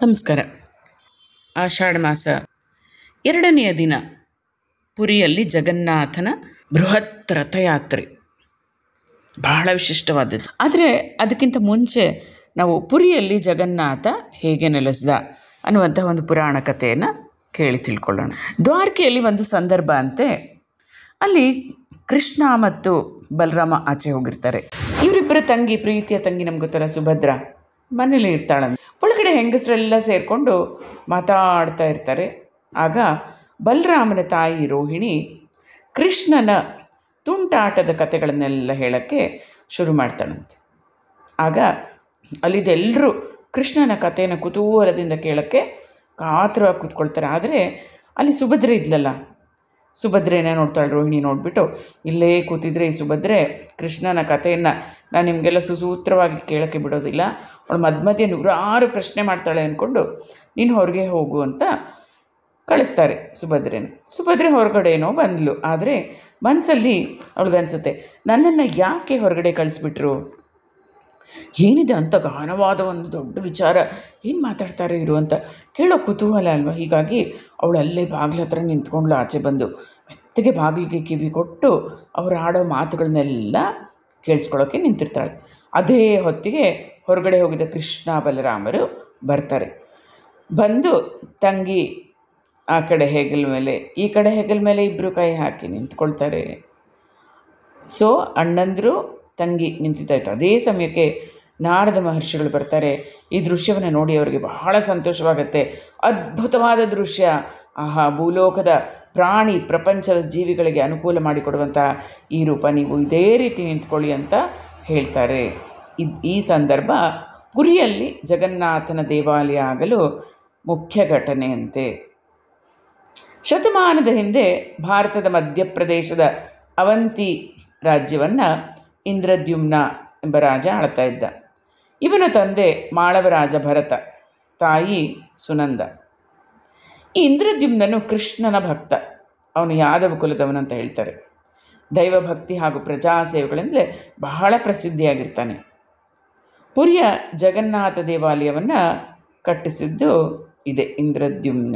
ನಮಸ್ಕಾರ ಆಷಾಢ ಮಾಸ ಎರಡನೆಯ ದಿನ ಪುರಿಯಲ್ಲಿ ಜಗನ್ನಾಥನ ಬೃಹತ್ ರಥಯಾತ್ರೆ ಬಹಳ ವಿಶಿಷ್ಟವಾದದ್ದು ಆದರೆ ಅದಕ್ಕಿಂತ ಮುಂಚೆ ನಾವು ಪುರಿಯಲ್ಲಿ ಜಗನ್ನಾಥ ಹೇಗೆ ನೆಲೆಸ್ದ ಅನ್ನುವಂಥ ಒಂದು ಪುರಾಣ ಕಥೆಯನ್ನು ಕೇಳಿ ತಿಳ್ಕೊಳ್ಳೋಣ ದ್ವಾರಕೆಯಲ್ಲಿ ಒಂದು ಸಂದರ್ಭ ಅಂತೆ ಅಲ್ಲಿ ಕೃಷ್ಣ ಮತ್ತು ಬಲರಾಮ ಆಚೆ ಹೋಗಿರ್ತಾರೆ ಇವರಿಬ್ಬರ ತಂಗಿ ಪ್ರೀತಿಯ ತಂಗಿ ನಮ್ಗೆ ಗೊತ್ತಲ್ಲ ಸುಭದ್ರ ಮನೇಲಿ ಇರ್ತಾಳಂತೆ ಒಳಗಡೆ ಹೆಂಗಸರೆಲ್ಲ ಸೇರಿಕೊಂಡು ಮಾತಾಡ್ತಾ ಇರ್ತಾರೆ ಆಗ ಬಲರಾಮನ ತಾಯಿ ರೋಹಿಣಿ ಕೃಷ್ಣನ ತುಂಟಾಟದ ಕಥೆಗಳನ್ನೆಲ್ಲ ಹೇಳೋಕ್ಕೆ ಶುರು ಮಾಡ್ತಾಳಂತೆ ಆಗ ಅಲ್ಲಿದ್ದೆಲ್ಲರೂ ಕೃಷ್ಣನ ಕಥೆನ ಕುತೂಹಲದಿಂದ ಕೇಳೋಕ್ಕೆ ಕಾತರವಾಗಿ ಕೂತ್ಕೊಳ್ತಾರೆ ಆದರೆ ಅಲ್ಲಿ ಸುಭದ್ರೆ ಇದ್ಲಲ್ಲ ಸುಭದ್ರೆನ ನೋಡ್ತಾಳೆ ರೋಹಿಣಿ ನೋಡಿಬಿಟ್ಟು ಇಲ್ಲೇ ಕೂತಿದ್ರೆ ಈ ಸುಭದ್ರೆ ಕೃಷ್ಣನ ಕಥೆಯನ್ನು ನಾನು ನಿಮಗೆಲ್ಲ ಸುಸೂತ್ರವಾಗಿ ಕೇಳೋಕ್ಕೆ ಬಿಡೋದಿಲ್ಲ ಅವಳು ಮಧ್ಯ ಮಧ್ಯೆ ನೂರಾರು ಪ್ರಶ್ನೆ ಮಾಡ್ತಾಳೆ ಅಂದ್ಕೊಂಡು ನೀನು ಹೊರಗೆ ಹೋಗು ಅಂತ ಕಳಿಸ್ತಾರೆ ಸುಭದ್ರೆನ ಸುಭದ್ರೆ ಹೊರಗಡೆನೋ ಬಂದಳು ಆದರೆ ಮನಸ್ಸಲ್ಲಿ ಅವಳಿಗನ್ಸುತ್ತೆ ನನ್ನನ್ನು ಯಾಕೆ ಹೊರಗಡೆ ಕಳಿಸ್ಬಿಟ್ರು ಏನಿದೆ ಅಂತ ಗಹನವಾದ ಒಂದು ದೊಡ್ಡ ವಿಚಾರ ಏನು ಮಾತಾಡ್ತಾರೆ ಇರು ಅಂತ ಕೇಳೋ ಕುತೂಹಲ ಅಲ್ವಾ ಹೀಗಾಗಿ ಅವಳು ಅಲ್ಲೇ ಬಾಗಿಲ ಹತ್ರ ನಿಂತ್ಕೊಂಡ್ಳು ಆಚೆ ಬಂದು ಮೆತ್ತಗೆ ಬಾಗಿಲಿಗೆ ಕಿವಿ ಕೊಟ್ಟು ಅವ್ರು ಆಡೋ ಮಾತುಗಳನ್ನೆಲ್ಲ ಕೇಳಿಸ್ಕೊಳ್ಳೋಕ್ಕೆ ನಿಂತಿರ್ತಾಳೆ ಅದೇ ಹೊತ್ತಿಗೆ ಹೊರಗಡೆ ಹೋಗಿದ್ದ ಕೃಷ್ಣ ಬಲರಾಮರು ಬರ್ತಾರೆ ಬಂದು ತಂಗಿ ಆ ಕಡೆ ಹೆಗಲ ಮೇಲೆ ಈ ಕಡೆ ಹೆಗಲ ಮೇಲೆ ಇಬ್ಬರು ಕೈ ಹಾಕಿ ನಿಂತ್ಕೊಳ್ತಾರೆ ಸೊ ಅಣ್ಣಂದರು ತಂಗಿ ನಿಂತಿದ್ದಾಯಿತು ಅದೇ ಸಮಯಕ್ಕೆ ನಾರದ ಮಹರ್ಷಿಗಳು ಬರ್ತಾರೆ ಈ ದೃಶ್ಯವನ್ನು ನೋಡಿ ಅವರಿಗೆ ಬಹಳ ಸಂತೋಷವಾಗುತ್ತೆ ಅದ್ಭುತವಾದ ದೃಶ್ಯ ಆಹಾ ಭೂಲೋಕದ ಪ್ರಾಣಿ ಪ್ರಪಂಚದ ಜೀವಿಗಳಿಗೆ ಅನುಕೂಲ ಮಾಡಿಕೊಡುವಂಥ ಈ ರೂಪ ನೀವು ಇದೇ ರೀತಿ ನಿಂತ್ಕೊಳ್ಳಿ ಅಂತ ಹೇಳ್ತಾರೆ ಇದು ಈ ಸಂದರ್ಭ ಪುರಿಯಲ್ಲಿ ಜಗನ್ನಾಥನ ದೇವಾಲಯ ಆಗಲು ಮುಖ್ಯ ಘಟನೆಯಂತೆ ಶತಮಾನದ ಹಿಂದೆ ಭಾರತದ ಮಧ್ಯಪ್ರದೇಶದ ಅವಂತಿ ರಾಜ್ಯವನ್ನು ಇಂದ್ರದ್ಯುಮ್ನ ಎಂಬ ರಾಜ ಆಳ್ತಾ ಇದ್ದ ಇವನ ತಂದೆ ಮಾಳವರಾಜ ಭರತ ತಾಯಿ ಸುನಂದ ಈ ಇಂದ್ರದ್ಯುಮ್ನನು ಕೃಷ್ಣನ ಭಕ್ತ ಅವನು ಯಾದವ ಕುಲದವನು ಅಂತ ಹೇಳ್ತಾರೆ ದೈವಭಕ್ತಿ ಹಾಗೂ ಪ್ರಜಾಸೇವೆಗಳಿಂದಲೇ ಬಹಳ ಪ್ರಸಿದ್ಧಿಯಾಗಿರ್ತಾನೆ ಪುರಿಯ ಜಗನ್ನಾಥ ದೇವಾಲಯವನ್ನು ಕಟ್ಟಿಸಿದ್ದು ಇದೆ ಇಂದ್ರದ್ಯುಮ್ನ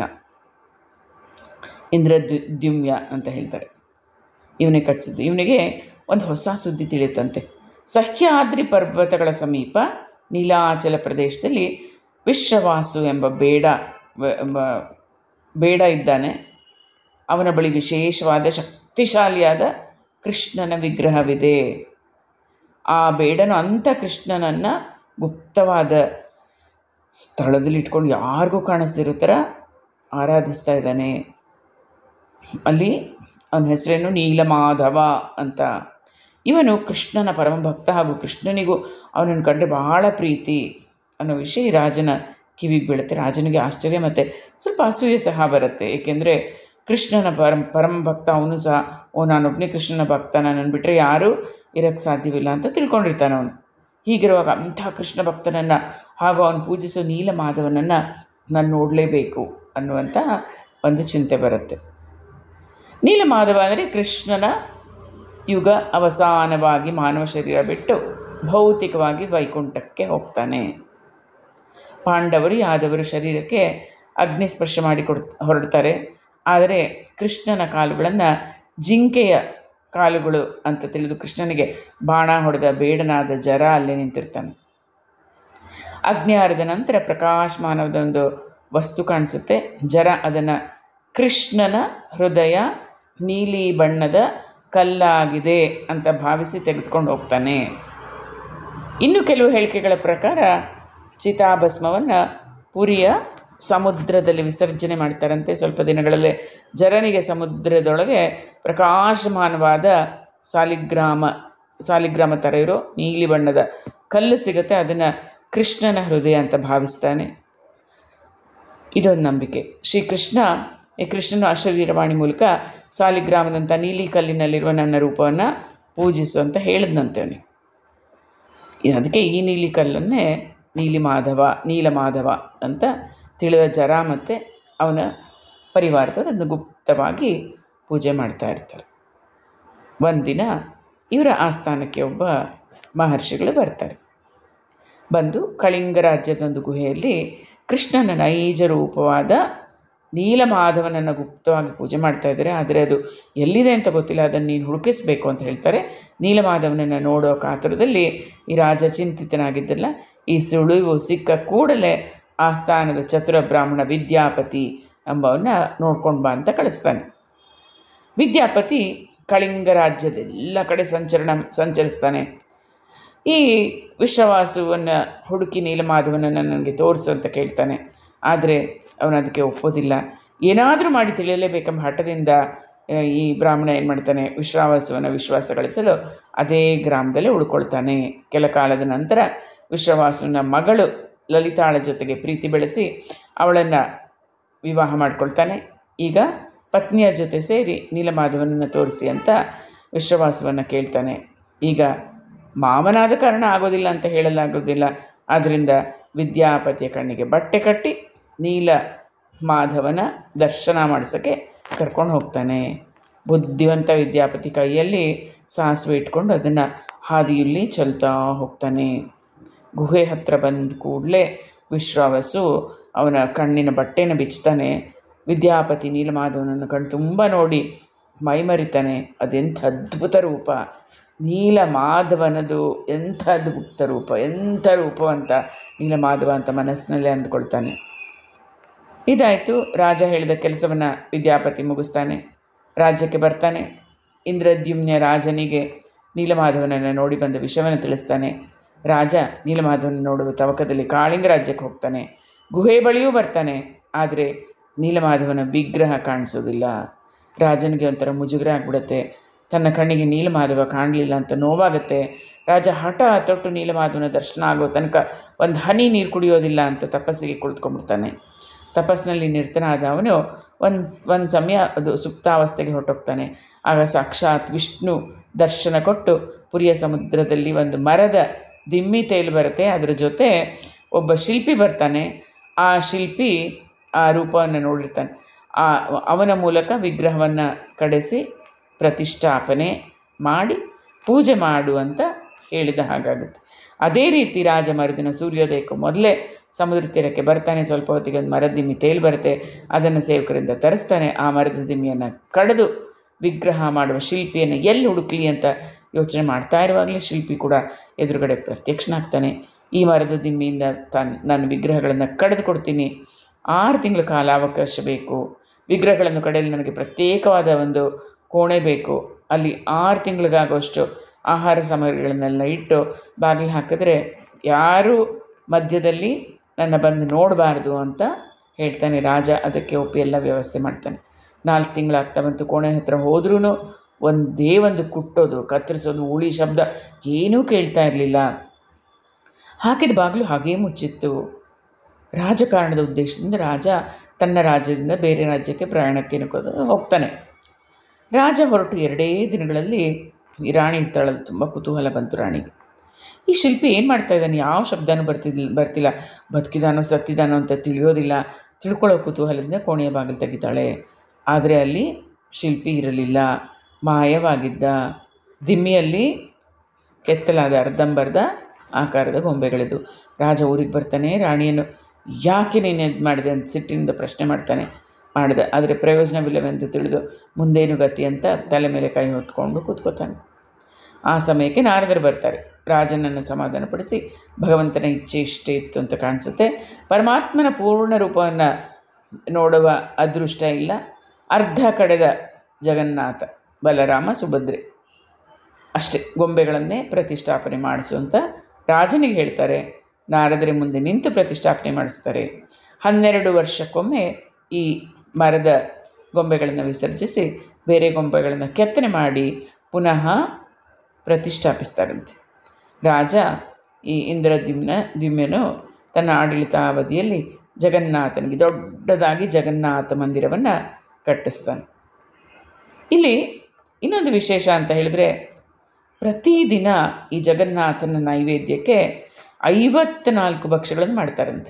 ಇಂದ್ರದ್ಯುಮ್ಯ ಅಂತ ಹೇಳ್ತಾರೆ ಇವನೇ ಕಟ್ಟಿಸಿದ್ದು ಇವನಿಗೆ ಒಂದು ಹೊಸ ಸುದ್ದಿ ತಿಳಿಯುತ್ತಂತೆ ಸಹ್ಯಾದ್ರಿ ಪರ್ವತಗಳ ಸಮೀಪ ನೀಲಾಚಲ ಪ್ರದೇಶದಲ್ಲಿ ವಿಶ್ವವಾಸು ಎಂಬ ಬೇಡ ಎಂಬ ಬೇಡ ಇದ್ದಾನೆ ಅವನ ಬಳಿ ವಿಶೇಷವಾದ ಶಕ್ತಿಶಾಲಿಯಾದ ಕೃಷ್ಣನ ವಿಗ್ರಹವಿದೆ ಆ ಬೇಡನು ಅಂಥ ಕೃಷ್ಣನನ್ನು ಗುಪ್ತವಾದ ಸ್ಥಳದಲ್ಲಿ ಇಟ್ಕೊಂಡು ಯಾರಿಗೂ ಕಾಣಿಸ್ದಿರೋ ಥರ ಆರಾಧಿಸ್ತಾ ಇದ್ದಾನೆ ಅಲ್ಲಿ ಅವನ ಹೆಸರೇನು ನೀಲಮಾಧವ ಅಂತ ಇವನು ಕೃಷ್ಣನ ಪರಮಭಕ್ತ ಹಾಗೂ ಕೃಷ್ಣನಿಗೂ ಅವನನ್ನು ಕಂಡ್ರೆ ಬಹಳ ಪ್ರೀತಿ ಅನ್ನೋ ವಿಷಯ ಈ ರಾಜನ ಕಿವಿಗೆ ಬೀಳುತ್ತೆ ರಾಜನಿಗೆ ಆಶ್ಚರ್ಯ ಮತ್ತು ಸ್ವಲ್ಪ ಅಸೂಯೆ ಸಹ ಬರುತ್ತೆ ಏಕೆಂದರೆ ಕೃಷ್ಣನ ಪರಮ ಪರಮ ಭಕ್ತ ಅವನು ಸಹ ಓ ನಾನೊಬ್ಬನೇ ಕೃಷ್ಣನ ಭಕ್ತ ನನ್ನನ್ನು ಬಿಟ್ಟರೆ ಯಾರೂ ಇರೋಕ್ಕೆ ಸಾಧ್ಯವಿಲ್ಲ ಅಂತ ತಿಳ್ಕೊಂಡಿರ್ತಾನೆ ಅವನು ಹೀಗಿರುವಾಗ ಅಂಥ ಕೃಷ್ಣ ಭಕ್ತನನ್ನು ಹಾಗೂ ಅವನು ಪೂಜಿಸೋ ನೀಲಮಾಧವನನ್ನು ನಾನು ನೋಡಲೇಬೇಕು ಅನ್ನುವಂಥ ಒಂದು ಚಿಂತೆ ಬರುತ್ತೆ ನೀಲಮಾಧವ ಅಂದರೆ ಕೃಷ್ಣನ ಯುಗ ಅವಸಾನವಾಗಿ ಮಾನವ ಶರೀರ ಬಿಟ್ಟು ಭೌತಿಕವಾಗಿ ವೈಕುಂಠಕ್ಕೆ ಹೋಗ್ತಾನೆ ಪಾಂಡವರು ಯಾದವರು ಶರೀರಕ್ಕೆ ಅಗ್ನಿ ಸ್ಪರ್ಶ ಮಾಡಿ ಕೊಡ್ ಹೊರಡ್ತಾರೆ ಆದರೆ ಕೃಷ್ಣನ ಕಾಲುಗಳನ್ನು ಜಿಂಕೆಯ ಕಾಲುಗಳು ಅಂತ ತಿಳಿದು ಕೃಷ್ಣನಿಗೆ ಬಾಣ ಹೊಡೆದ ಬೇಡನಾದ ಜರ ಅಲ್ಲೇ ನಿಂತಿರ್ತಾನೆ ಅಗ್ನಿ ಆರಿದ ನಂತರ ಪ್ರಕಾಶಮಾನವಾದ ಒಂದು ವಸ್ತು ಕಾಣಿಸುತ್ತೆ ಜರ ಅದನ್ನು ಕೃಷ್ಣನ ಹೃದಯ ನೀಲಿ ಬಣ್ಣದ ಕಲ್ಲಾಗಿದೆ ಅಂತ ಭಾವಿಸಿ ತೆಗೆದುಕೊಂಡು ಹೋಗ್ತಾನೆ ಇನ್ನು ಕೆಲವು ಹೇಳಿಕೆಗಳ ಪ್ರಕಾರ ಚಿತಾಭಸ್ಮವನ್ನು ಪುರಿಯ ಸಮುದ್ರದಲ್ಲಿ ವಿಸರ್ಜನೆ ಮಾಡ್ತಾರಂತೆ ಸ್ವಲ್ಪ ದಿನಗಳಲ್ಲೇ ಜರನಿಗೆ ಸಮುದ್ರದೊಳಗೆ ಪ್ರಕಾಶಮಾನವಾದ ಸಾಲಿಗ್ರಾಮ ಸಾಲಿಗ್ರಾಮ ಥರ ಇರೋ ನೀಲಿ ಬಣ್ಣದ ಕಲ್ಲು ಸಿಗುತ್ತೆ ಅದನ್ನು ಕೃಷ್ಣನ ಹೃದಯ ಅಂತ ಭಾವಿಸ್ತಾನೆ ಇದೊಂದು ನಂಬಿಕೆ ಶ್ರೀಕೃಷ್ಣ ಈ ಕೃಷ್ಣನ ಅಶರೀರವಾಣಿ ಮೂಲಕ ಸಾಲಿಗ್ರಾಮದಂಥ ನೀಲಿ ಕಲ್ಲಿನಲ್ಲಿರುವ ನನ್ನ ರೂಪವನ್ನು ಪೂಜಿಸು ಅಂತ ಹೇಳಿದ್ನಂತೆ ಅವನಿಗೆ ಅದಕ್ಕೆ ಈ ನೀಲಿ ಕಲ್ಲನ್ನೇ ನೀಲಿ ಮಾಧವ ನೀಲಮಾಧವ ಅಂತ ತಿಳಿದ ಜರ ಮತ್ತು ಅವನ ಪರಿವಾರದವರು ಅದನ್ನು ಗುಪ್ತವಾಗಿ ಪೂಜೆ ಮಾಡ್ತಾ ಇರ್ತಾರೆ ಒಂದಿನ ಇವರ ಆಸ್ಥಾನಕ್ಕೆ ಒಬ್ಬ ಮಹರ್ಷಿಗಳು ಬರ್ತಾರೆ ಬಂದು ಕಳಿಂಗ ರಾಜ್ಯದ ಒಂದು ಗುಹೆಯಲ್ಲಿ ಕೃಷ್ಣನ ನೈಜ ರೂಪವಾದ ನೀಲಮಾಧವನನ್ನು ಗುಪ್ತವಾಗಿ ಪೂಜೆ ಮಾಡ್ತಾ ಇದ್ದಾರೆ ಆದರೆ ಅದು ಎಲ್ಲಿದೆ ಅಂತ ಗೊತ್ತಿಲ್ಲ ಅದನ್ನು ನೀನು ಹುಡುಕಿಸ್ಬೇಕು ಅಂತ ಹೇಳ್ತಾರೆ ನೀಲಮಾಧವನನ್ನು ನೋಡೋ ಕಾತರದಲ್ಲಿ ಈ ರಾಜ ಚಿಂತಿತನಾಗಿದ್ದಲ್ಲ ಈ ಸುಳಿವು ಸಿಕ್ಕ ಕೂಡಲೇ ಆ ಸ್ಥಾನದ ಚತುರ ಬ್ರಾಹ್ಮಣ ವಿದ್ಯಾಪತಿ ಎಂಬವನ್ನ ನೋಡ್ಕೊಂಡು ಬಾ ಅಂತ ಕಳಿಸ್ತಾನೆ ವಿದ್ಯಾಪತಿ ಕಳಿಂಗ ರಾಜ್ಯದೆಲ್ಲ ಕಡೆ ಸಂಚರಣ ಸಂಚರಿಸ್ತಾನೆ ಈ ವಿಶ್ವವಾಸುವನ್ನು ಹುಡುಕಿ ನೀಲಮಾಧವನನ್ನು ನನಗೆ ತೋರಿಸು ಅಂತ ಕೇಳ್ತಾನೆ ಆದರೆ ಅವನು ಅದಕ್ಕೆ ಒಪ್ಪೋದಿಲ್ಲ ಏನಾದರೂ ಮಾಡಿ ತಿಳಿಯಲೇಬೇಕೆಂಬ ಹಠದಿಂದ ಆ, ಈ ಬ್ರಾಹ್ಮಣ ಏನು ಮಾಡ್ತಾನೆ ವಿಶ್ವಾವಾಸುವನ್ನು ವಿಶ್ವಾಸ ಗಳಿಸಲು ಅದೇ ಗ್ರಾಮದಲ್ಲೇ ಉಳ್ಕೊಳ್ತಾನೆ ಕೆಲ ಕಾಲದ ನಂತರ ವಿಶ್ವವಾಸುವಿನ ಮಗಳು ಲಲಿತಾಳ ಜೊತೆಗೆ ಪ್ರೀತಿ ಬೆಳೆಸಿ ಅವಳನ್ನು ವಿವಾಹ ಮಾಡ್ಕೊಳ್ತಾನೆ ಈಗ ಪತ್ನಿಯ ಜೊತೆ ಸೇರಿ ನೀಲಮಾಧವನನ್ನು ತೋರಿಸಿ ಅಂತ ವಿಶ್ವವಾಸವನ್ನು ಕೇಳ್ತಾನೆ ಈಗ ಮಾವನಾದ ಕಾರಣ ಆಗೋದಿಲ್ಲ ಅಂತ ಹೇಳಲಾಗೋದಿಲ್ಲ ಆದ್ದರಿಂದ ವಿದ್ಯಾಪತಿಯ ಕಣ್ಣಿಗೆ ಬಟ್ಟೆ ಕಟ್ಟಿ ನೀಲ ಮಾಧವನ ದರ್ಶನ ಮಾಡಿಸೋಕ್ಕೆ ಕರ್ಕೊಂಡು ಹೋಗ್ತಾನೆ ಬುದ್ಧಿವಂತ ವಿದ್ಯಾಪತಿ ಕೈಯಲ್ಲಿ ಸಾಸಿವೆ ಇಟ್ಕೊಂಡು ಅದನ್ನು ಹಾದಿಯಲ್ಲಿ ಚಲ್ತಾ ಹೋಗ್ತಾನೆ ಗುಹೆ ಹತ್ರ ಬಂದ ಕೂಡಲೇ ವಿಶ್ವಾವಸು ಅವನ ಕಣ್ಣಿನ ಬಟ್ಟೆನ ಬಿಚ್ತಾನೆ ವಿದ್ಯಾಪತಿ ನೀಲಮಾಧವನನ್ನು ಕಣ್ಣು ತುಂಬ ನೋಡಿ ಮೈಮರಿತಾನೆ ಅದೆಂಥ ಅದ್ಭುತ ರೂಪ ನೀಲಮಾಧವನದು ಎಂಥ ಅದ್ಭುತ ರೂಪ ಎಂಥ ರೂಪ ಅಂತ ನೀಲಮಾಧವ ಅಂತ ಮನಸ್ಸಿನಲ್ಲೇ ಅಂದ್ಕೊಳ್ತಾನೆ ಇದಾಯಿತು ರಾಜ ಹೇಳಿದ ಕೆಲಸವನ್ನು ವಿದ್ಯಾಪತಿ ಮುಗಿಸ್ತಾನೆ ರಾಜ್ಯಕ್ಕೆ ಬರ್ತಾನೆ ಇಂದ್ರದ್ಯುಮ್ನ ರಾಜನಿಗೆ ನೀಲಮಾಧವನನ್ನು ನೋಡಿ ಬಂದ ವಿಷಯವನ್ನು ತಿಳಿಸ್ತಾನೆ ರಾಜ ನೀಲಮಾಧವನ ನೋಡುವ ತವಕದಲ್ಲಿ ಕಾಳಿಂಗ ರಾಜ್ಯಕ್ಕೆ ಹೋಗ್ತಾನೆ ಗುಹೆ ಬಳಿಯೂ ಬರ್ತಾನೆ ಆದರೆ ನೀಲಮಾಧವನ ವಿಗ್ರಹ ಕಾಣಿಸೋದಿಲ್ಲ ರಾಜನಿಗೆ ಒಂಥರ ಮುಜುಗರ ಆಗ್ಬಿಡುತ್ತೆ ತನ್ನ ಕಣ್ಣಿಗೆ ನೀಲಮಾಧವ ಕಾಣಲಿಲ್ಲ ಅಂತ ನೋವಾಗುತ್ತೆ ರಾಜ ಹಠ ತೊಟ್ಟು ನೀಲಮಾಧವನ ದರ್ಶನ ಆಗೋ ತನಕ ಒಂದು ಹನಿ ನೀರು ಕುಡಿಯೋದಿಲ್ಲ ಅಂತ ತಪಸ್ಸಿಗೆ ಕುಳಿತುಕೊಂಡ್ಬಿಡ್ತಾನೆ ತಪಸ್ಸಿನಲ್ಲಿ ನಿರತನಾದ ಅವನು ಒಂದು ಒಂದು ಸಮಯ ಅದು ಸುಪ್ತಾವಸ್ಥೆಗೆ ಹೊರಟೋಗ್ತಾನೆ ಆಗ ಸಾಕ್ಷಾತ್ ವಿಷ್ಣು ದರ್ಶನ ಕೊಟ್ಟು ಪುರಿಯ ಸಮುದ್ರದಲ್ಲಿ ಒಂದು ಮರದ ದಿಮ್ಮಿ ತೇಲು ಬರುತ್ತೆ ಅದರ ಜೊತೆ ಒಬ್ಬ ಶಿಲ್ಪಿ ಬರ್ತಾನೆ ಆ ಶಿಲ್ಪಿ ಆ ರೂಪವನ್ನು ನೋಡಿರ್ತಾನೆ ಆ ಅವನ ಮೂಲಕ ವಿಗ್ರಹವನ್ನು ಕಡೆಸಿ ಪ್ರತಿಷ್ಠಾಪನೆ ಮಾಡಿ ಪೂಜೆ ಮಾಡು ಅಂತ ಹೇಳಿದ ಹಾಗಾಗುತ್ತೆ ಅದೇ ರೀತಿ ರಾಜ ಮರುದಿನ ಸೂರ್ಯೋದಯಕ್ಕೂ ಮೊದಲೇ ಸಮುದ್ರ ತೀರಕ್ಕೆ ಬರ್ತಾನೆ ಸ್ವಲ್ಪ ಹೊತ್ತಿಗೆ ಒಂದು ಮರದ ದಿಮ್ಮಿ ತೇಲ್ ಬರುತ್ತೆ ಅದನ್ನು ಸೇವಕರಿಂದ ತರಿಸ್ತಾನೆ ಆ ಮರದ ದಿಮ್ಮಿಯನ್ನು ಕಡಿದು ವಿಗ್ರಹ ಮಾಡುವ ಶಿಲ್ಪಿಯನ್ನು ಎಲ್ಲಿ ಹುಡುಕ್ಲಿ ಅಂತ ಯೋಚನೆ ಮಾಡ್ತಾ ಇರುವಾಗಲೇ ಶಿಲ್ಪಿ ಕೂಡ ಎದುರುಗಡೆ ಪ್ರತ್ಯಕ್ಷನಾಗ್ತಾನೆ ಈ ಮರದ ದಿಮ್ಮಿಯಿಂದ ತಾನು ನನ್ನ ವಿಗ್ರಹಗಳನ್ನು ಕಡಿದು ಕೊಡ್ತೀನಿ ಆರು ತಿಂಗಳ ಕಾಲ ಅವಕಾಶ ಬೇಕು ವಿಗ್ರಹಗಳನ್ನು ಕಡೆಯಲ್ಲಿ ನನಗೆ ಪ್ರತ್ಯೇಕವಾದ ಒಂದು ಕೋಣೆ ಬೇಕು ಅಲ್ಲಿ ಆರು ತಿಂಗಳಿಗಾಗುವಷ್ಟು ಆಹಾರ ಸಾಮಗ್ರಿಗಳನ್ನೆಲ್ಲ ಇಟ್ಟು ಬಾಗಿಲು ಹಾಕಿದ್ರೆ ಯಾರೂ ಮಧ್ಯದಲ್ಲಿ ನನ್ನ ಬಂದು ನೋಡಬಾರ್ದು ಅಂತ ಹೇಳ್ತಾನೆ ರಾಜ ಅದಕ್ಕೆ ಒಪ್ಪಿ ಎಲ್ಲ ವ್ಯವಸ್ಥೆ ಮಾಡ್ತಾನೆ ನಾಲ್ಕು ತಿಂಗಳಾಗ್ತಾ ಬಂತು ಕೋಣೆ ಹತ್ರ ಹೋದ್ರೂ ಒಂದೇ ಒಂದು ಕುಟ್ಟೋದು ಕತ್ತರಿಸೋದು ಉಳಿ ಶಬ್ದ ಏನೂ ಕೇಳ್ತಾ ಇರಲಿಲ್ಲ ಹಾಕಿದ ಬಾಗಿಲು ಹಾಗೇ ಮುಚ್ಚಿತ್ತು ರಾಜಕಾರಣದ ಉದ್ದೇಶದಿಂದ ರಾಜ ತನ್ನ ರಾಜ್ಯದಿಂದ ಬೇರೆ ರಾಜ್ಯಕ್ಕೆ ಪ್ರಯಾಣಕ್ಕೆ ನುಗ್ಗೋದು ಹೋಗ್ತಾನೆ ರಾಜ ಹೊರಟು ಎರಡೇ ದಿನಗಳಲ್ಲಿ ಈ ರಾಣಿ ಇರ್ತಾಳಲ್ಲ ತುಂಬ ಕುತೂಹಲ ಬಂತು ರಾಣಿಗೆ ಈ ಶಿಲ್ಪಿ ಏನು ಮಾಡ್ತಾ ಇದ್ದಾನೆ ಯಾವ ಶಬ್ದನೂ ಬರ್ತಿದ್ದಿಲ್ಲ ಬರ್ತಿಲ್ಲ ಬದುಕಿದಾನೋ ಸತ್ತಿದಾನೋ ಅಂತ ತಿಳಿಯೋದಿಲ್ಲ ತಿಳ್ಕೊಳ್ಳೋ ಕುತೂಹಲದಿಂದ ಕೋಣೆಯ ಬಾಗಿಲು ತೆಗಿತಾಳೆ ಆದರೆ ಅಲ್ಲಿ ಶಿಲ್ಪಿ ಇರಲಿಲ್ಲ ಮಾಯವಾಗಿದ್ದ ದಿಮ್ಮಿಯಲ್ಲಿ ಕೆತ್ತಲಾದ ಅರ್ಧಂಬರ್ಧ ಆಕಾರದ ಗೊಂಬೆಗಳಿದ್ದು ರಾಜ ಊರಿಗೆ ಬರ್ತಾನೆ ರಾಣಿಯನ್ನು ಯಾಕೆ ನೀನು ಇದು ಮಾಡಿದೆ ಅಂತ ಸಿಟ್ಟಿನಿಂದ ಪ್ರಶ್ನೆ ಮಾಡ್ತಾನೆ ಮಾಡಿದೆ ಆದರೆ ಪ್ರಯೋಜನವಿಲ್ಲವೆಂದು ತಿಳಿದು ಮುಂದೇನು ಗತಿ ಅಂತ ತಲೆ ಮೇಲೆ ಕೈ ಹೊತ್ಕೊಂಡು ಕೂತ್ಕೋತಾನೆ ಆ ಸಮಯಕ್ಕೆ ನಾರದರು ಬರ್ತಾರೆ ರಾಜನನ್ನು ಸಮಾಧಾನಪಡಿಸಿ ಭಗವಂತನ ಇಚ್ಛೆ ಇಷ್ಟೇ ಇತ್ತು ಅಂತ ಕಾಣಿಸುತ್ತೆ ಪರಮಾತ್ಮನ ಪೂರ್ಣ ರೂಪವನ್ನು ನೋಡುವ ಅದೃಷ್ಟ ಇಲ್ಲ ಅರ್ಧ ಕಡೆದ ಜಗನ್ನಾಥ ಬಲರಾಮ ಸುಭದ್ರೆ ಅಷ್ಟೇ ಗೊಂಬೆಗಳನ್ನೇ ಪ್ರತಿಷ್ಠಾಪನೆ ಮಾಡಿಸು ಅಂತ ರಾಜನಿಗೆ ಹೇಳ್ತಾರೆ ನಾರದರೆ ಮುಂದೆ ನಿಂತು ಪ್ರತಿಷ್ಠಾಪನೆ ಮಾಡಿಸ್ತಾರೆ ಹನ್ನೆರಡು ವರ್ಷಕ್ಕೊಮ್ಮೆ ಈ ಮರದ ಗೊಂಬೆಗಳನ್ನು ವಿಸರ್ಜಿಸಿ ಬೇರೆ ಗೊಂಬೆಗಳನ್ನು ಕೆತ್ತನೆ ಮಾಡಿ ಪುನಃ ಪ್ರತಿಷ್ಠಾಪಿಸ್ತಾರಂತೆ ರಾಜ ಈ ಇಂದ್ರದ್ಯುಮ್ನ ದ್ಯುಮ್ಯನು ತನ್ನ ಆಡಳಿತಾವಧಿಯಲ್ಲಿ ಜಗನ್ನಾಥನಿಗೆ ದೊಡ್ಡದಾಗಿ ಜಗನ್ನಾಥ ಮಂದಿರವನ್ನು ಕಟ್ಟಿಸ್ತಾನೆ ಇಲ್ಲಿ ಇನ್ನೊಂದು ವಿಶೇಷ ಅಂತ ಹೇಳಿದ್ರೆ ಪ್ರತಿದಿನ ಈ ಜಗನ್ನಾಥನ ನೈವೇದ್ಯಕ್ಕೆ ಐವತ್ನಾಲ್ಕು ಭಕ್ಷ್ಯಗಳನ್ನು ಮಾಡ್ತಾರಂತೆ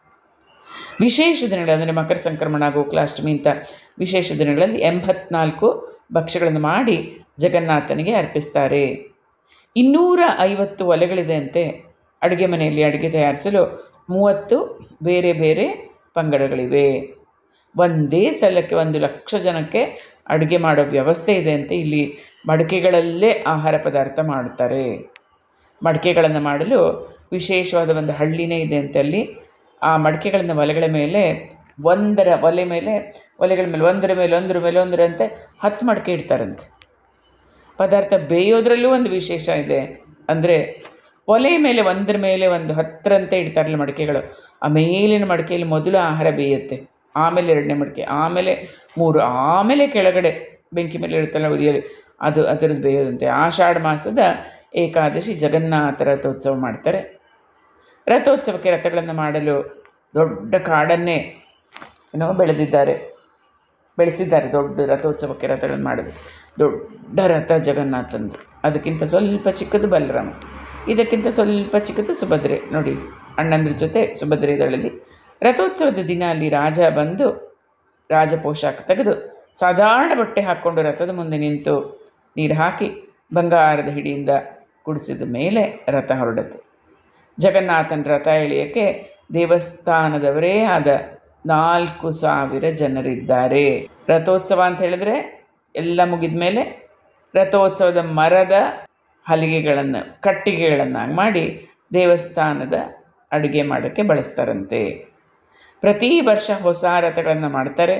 ವಿಶೇಷ ದಿನಗಳು ಅಂದರೆ ಮಕರ ಸಂಕ್ರಮಣ ಗೋಕುಲಾಷ್ಟಮಿ ಅಂತ ವಿಶೇಷ ದಿನಗಳಲ್ಲಿ ಎಂಬತ್ನಾಲ್ಕು ಭಕ್ಷ್ಯಗಳನ್ನು ಮಾಡಿ ಜಗನ್ನಾಥನಿಗೆ ಅರ್ಪಿಸ್ತಾರೆ ಇನ್ನೂರ ಐವತ್ತು ಒಲೆಗಳಿದೆ ಅಂತೆ ಅಡುಗೆ ಮನೆಯಲ್ಲಿ ಅಡುಗೆ ತಯಾರಿಸಲು ಮೂವತ್ತು ಬೇರೆ ಬೇರೆ ಪಂಗಡಗಳಿವೆ ಒಂದೇ ಸಲಕ್ಕೆ ಒಂದು ಲಕ್ಷ ಜನಕ್ಕೆ ಅಡುಗೆ ಮಾಡೋ ವ್ಯವಸ್ಥೆ ಇದೆ ಅಂತ ಇಲ್ಲಿ ಮಡಿಕೆಗಳಲ್ಲೇ ಆಹಾರ ಪದಾರ್ಥ ಮಾಡ್ತಾರೆ ಮಡಿಕೆಗಳನ್ನು ಮಾಡಲು ವಿಶೇಷವಾದ ಒಂದು ಹಳ್ಳಿನೇ ಇದೆ ಅಂತ ಅಲ್ಲಿ ಆ ಮಡಿಕೆಗಳನ್ನು ಒಲೆಗಳ ಮೇಲೆ ಒಂದರ ಒಲೆ ಮೇಲೆ ಒಲೆಗಳ ಮೇಲೆ ಒಂದರ ಮೇಲೆ ಒಂದರ ಮೇಲೆ ಒಂದರ ಅಂತೆ ಹತ್ತು ಮಡಿಕೆ ಇಡ್ತಾರಂತೆ ಪದಾರ್ಥ ಬೇಯೋದ್ರಲ್ಲೂ ಒಂದು ವಿಶೇಷ ಇದೆ ಅಂದರೆ ಒಲೆ ಮೇಲೆ ಒಂದರ ಮೇಲೆ ಒಂದು ಹತ್ತರಂತೆ ಇಡ್ತಾರಲ್ಲ ಮಡಿಕೆಗಳು ಆ ಮೇಲಿನ ಮಡಿಕೆಯಲ್ಲಿ ಮೊದಲು ಆಹಾರ ಬೇಯುತ್ತೆ ಆಮೇಲೆ ಎರಡನೇ ಮಡಿಕೆ ಆಮೇಲೆ ಮೂರು ಆಮೇಲೆ ಕೆಳಗಡೆ ಬೆಂಕಿ ಮೇಲೆ ಇಡುತ್ತಲ್ಲ ಉರಿಯಲ್ಲಿ ಅದು ಅದರದ್ದು ಬೇಯೋದಂತೆ ಆಷಾಢ ಮಾಸದ ಏಕಾದಶಿ ಜಗನ್ನಾಥ ರಥೋತ್ಸವ ಮಾಡ್ತಾರೆ ರಥೋತ್ಸವಕ್ಕೆ ರಥಗಳನ್ನು ಮಾಡಲು ದೊಡ್ಡ ಕಾಡನ್ನೇ ಏನೋ ಬೆಳೆದಿದ್ದಾರೆ ಬೆಳೆಸಿದ್ದಾರೆ ದೊಡ್ಡ ರಥೋತ್ಸವಕ್ಕೆ ರಥಗಳನ್ನು ಮಾಡೋದು ದೊಡ್ಡ ರಥ ಜಗನ್ನಾಥಂದು ಅದಕ್ಕಿಂತ ಸ್ವಲ್ಪ ಚಿಕ್ಕದು ಬಲರಾಮ ಇದಕ್ಕಿಂತ ಸ್ವಲ್ಪ ಚಿಕ್ಕದು ಸುಭದ್ರೆ ನೋಡಿ ಅಣ್ಣಂದ್ರ ಜೊತೆ ಸುಭದ್ರೆ ಇದಳಲ್ಲಿ ರಥೋತ್ಸವದ ದಿನ ಅಲ್ಲಿ ರಾಜ ಬಂದು ರಾಜ ಪೋಷಾಕ ತೆಗೆದು ಸಾಧಾರಣ ಬಟ್ಟೆ ಹಾಕ್ಕೊಂಡು ರಥದ ಮುಂದೆ ನಿಂತು ನೀರು ಹಾಕಿ ಬಂಗಾರದ ಹಿಡಿಯಿಂದ ಕುಡಿಸಿದ ಮೇಲೆ ರಥ ಹೊರಡುತ್ತೆ ಜಗನ್ನಾಥನ ರಥ ಎಳೆಯೋಕ್ಕೆ ದೇವಸ್ಥಾನದವರೇ ಆದ ನಾಲ್ಕು ಸಾವಿರ ಜನರಿದ್ದಾರೆ ರಥೋತ್ಸವ ಅಂತ ಹೇಳಿದ್ರೆ ಎಲ್ಲ ಮುಗಿದ ಮೇಲೆ ರಥೋತ್ಸವದ ಮರದ ಹಲಿಗೆಗಳನ್ನು ಕಟ್ಟಿಗೆಗಳನ್ನಾಗಿ ಮಾಡಿ ದೇವಸ್ಥಾನದ ಅಡುಗೆ ಮಾಡೋಕ್ಕೆ ಬಳಸ್ತಾರಂತೆ ಪ್ರತಿ ವರ್ಷ ಹೊಸ ರಥಗಳನ್ನು ಮಾಡ್ತಾರೆ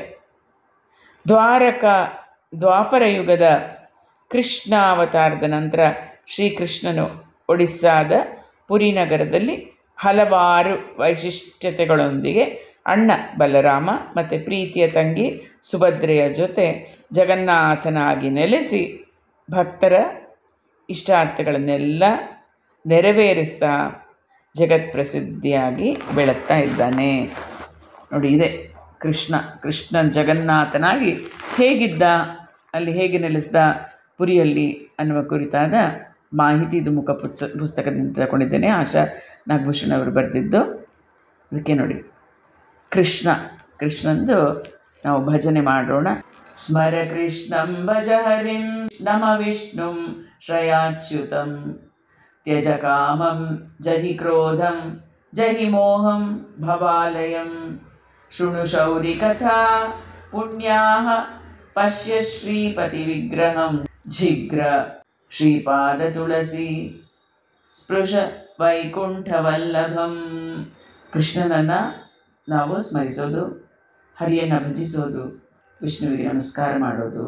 ದ್ವಾರಕ ದ್ವಾಪರ ಯುಗದ ಕೃಷ್ಣ ಅವತಾರದ ನಂತರ ಶ್ರೀಕೃಷ್ಣನು ಒಡಿಸ್ಸಾದ ಪುರಿ ನಗರದಲ್ಲಿ ಹಲವಾರು ವೈಶಿಷ್ಟ್ಯತೆಗಳೊಂದಿಗೆ ಅಣ್ಣ ಬಲರಾಮ ಮತ್ತು ಪ್ರೀತಿಯ ತಂಗಿ ಸುಭದ್ರೆಯ ಜೊತೆ ಜಗನ್ನಾಥನಾಗಿ ನೆಲೆಸಿ ಭಕ್ತರ ಇಷ್ಟಾರ್ಥಗಳನ್ನೆಲ್ಲ ನೆರವೇರಿಸ್ತಾ ಜಗತ್ಪ್ರಸಿದ್ಧಿಯಾಗಿ ಬೆಳಗ್ತಾ ಇದ್ದಾನೆ ನೋಡಿ ಇದೆ ಕೃಷ್ಣ ಕೃಷ್ಣ ಜಗನ್ನಾಥನಾಗಿ ಹೇಗಿದ್ದ ಅಲ್ಲಿ ಹೇಗೆ ನೆಲೆಸ್ದ ಪುರಿಯಲ್ಲಿ ಅನ್ನುವ ಕುರಿತಾದ ಮಾಹಿತಿ ಇದು ಮುಖ ಪುತ್ಸ ಪುಸ್ತಕದಿಂದ ತಗೊಂಡಿದ್ದೇನೆ ಆಶಾ ನಾಗಭೂಷಣ್ ಅವರು ಬರೆದಿದ್ದು ಅದಕ್ಕೆ ನೋಡಿ ಕೃಷ್ಣ ಕೃಷ್ಣಂದು ನಾವು ಭಜನೆ ಮಾಡೋಣ ಸ್ಮರ ಕೃಷ್ಣಂ ಭಜ ಹರಿಂ ನಮ ವಿಷ್ಣುಂ ಶ್ರಯಾಚ್ಯುತಂ ತ್ಯಜ ಕಾಮಂ ಜಹಿ ಕ್ರೋಧಂ ಜಹಿ ಮೋಹಂ ಭವಾಲಯಂ ಶೃಣು ಶೌರಿ ಕಥಾ ಪುಣ್ಯಾಹ ಪಶ್ಯ ಶ್ರೀಪತಿ ವಿಗ್ರಹಂ ಜಿಗ್ರ ಶ್ರೀಪಾದ ತುಳಸಿ ಸ್ಪೃಶ ವೈಕುಂಠವಲ್ಲಭಂ ಕೃಷ್ಣನನ್ನು ನಾವು ಸ್ಮರಿಸೋದು ಹರಿಯನ್ನು ಭಜಿಸೋದು ವಿಷ್ಣುವಿಗೆ ನಮಸ್ಕಾರ ಮಾಡೋದು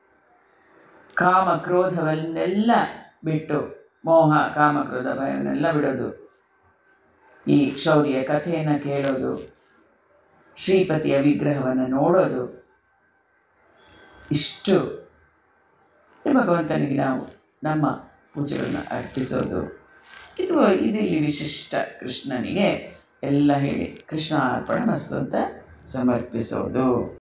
ಕಾಮ ಕ್ರೋಧವನ್ನೆಲ್ಲ ಬಿಟ್ಟು ಮೋಹ ಕಾಮ ಕ್ರೋಧ ಭಯವನ್ನೆಲ್ಲ ಬಿಡೋದು ಈ ಶೌರ್ಯ ಕಥೆಯನ್ನು ಕೇಳೋದು ಶ್ರೀಪತಿಯ ವಿಗ್ರಹವನ್ನು ನೋಡೋದು ಇಷ್ಟು ಭಗವಂತನಿಗೆ ನಾವು ನಮ್ಮ ಪೂಜೆಗಳನ್ನು ಅರ್ಪಿಸೋದು ಇದು ಇದಿಲ್ಲಿ ವಿಶಿಷ್ಟ ಕೃಷ್ಣನಿಗೆ ಎಲ್ಲ ಹೇಳಿ ಕೃಷ್ಣ ಅರ್ಪಣ ಮಸ್ತು ಅಂತ ಸಮರ್ಪಿಸೋದು